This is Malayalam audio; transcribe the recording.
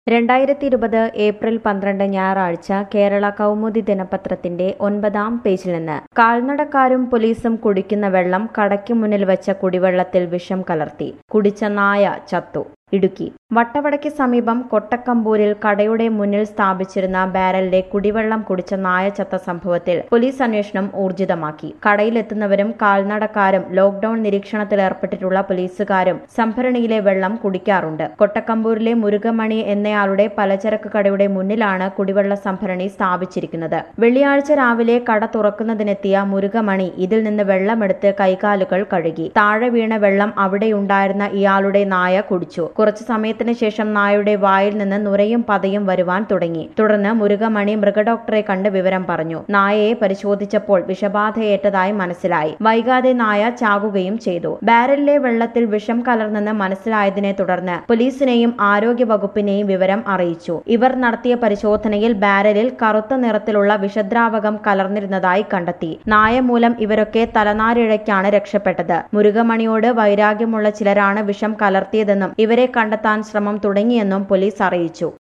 രണ്ടായിരത്തി ഇരുപത് ഏപ്രിൽ പന്ത്രണ്ട് ഞായറാഴ്ച കേരള കൗമുദി ദിനപത്രത്തിന്റെ ഒൻപതാം പേജിൽ നിന്ന് കാൽനടക്കാരും പോലീസും കുടിക്കുന്ന വെള്ളം കടയ്ക്ക് മുന്നിൽ വെച്ച കുടിവെള്ളത്തിൽ വിഷം കലർത്തി കുടിച്ച നായ ചത്തു ഇടുക്കി വട്ടവടയ്ക്ക് സമീപം കൊട്ടക്കമ്പൂരിൽ കടയുടെ മുന്നിൽ സ്ഥാപിച്ചിരുന്ന ബാരലിലെ കുടിവെള്ളം കുടിച്ച നായ ചത്ത സംഭവത്തിൽ പോലീസ് അന്വേഷണം ഊർജിതമാക്കി കടയിലെത്തുന്നവരും കാൽനടക്കാരും ലോക്ഡൌൺ നിരീക്ഷണത്തിൽ ഏർപ്പെട്ടിട്ടുള്ള പോലീസുകാരും സംഭരണിയിലെ വെള്ളം കുടിക്കാറുണ്ട് കൊട്ടക്കമ്പൂരിലെ മുരുകമണി എന്നയാളുടെ പലചരക്ക് കടയുടെ മുന്നിലാണ് കുടിവെള്ള സംഭരണി സ്ഥാപിച്ചിരിക്കുന്നത് വെള്ളിയാഴ്ച രാവിലെ കട തുറക്കുന്നതിനെത്തിയ മുരുകമണി ഇതിൽ നിന്ന് വെള്ളമെടുത്ത് കൈകാലുകൾ കഴുകി താഴെ വീണ വെള്ളം അവിടെയുണ്ടായിരുന്ന ഇയാളുടെ നായ കുടിച്ചു കുറച്ചു സമയത്തിന് ശേഷം നായയുടെ വായിൽ നിന്ന് നുരയും പതയും വരുവാൻ തുടങ്ങി തുടർന്ന് മുരുകമണി മൃഗഡോക്ടറെ കണ്ട് വിവരം പറഞ്ഞു നായയെ പരിശോധിച്ചപ്പോൾ വിഷബാധയേറ്റതായി മനസ്സിലായി വൈകാതെ നായ ചാകുകയും ചെയ്തു ബാരലിലെ വെള്ളത്തിൽ വിഷം കലർന്നെന്ന് മനസ്സിലായതിനെ തുടർന്ന് പോലീസിനെയും ആരോഗ്യ വകുപ്പിനെയും വിവരം അറിയിച്ചു ഇവർ നടത്തിയ പരിശോധനയിൽ ബാരലിൽ കറുത്ത നിറത്തിലുള്ള വിഷദ്രാവകം കലർന്നിരുന്നതായി കണ്ടെത്തി നായ മൂലം ഇവരൊക്കെ തലനാരിഴയ്ക്കാണ് രക്ഷപ്പെട്ടത് മുരുകമണിയോട് വൈരാഗ്യമുള്ള ചിലരാണ് വിഷം കലർത്തിയതെന്നും ഇവരെ കണ്ടെത്താൻ ശ്രമം തുടങ്ങിയെന്നും പോലീസ് അറിയിച്ചു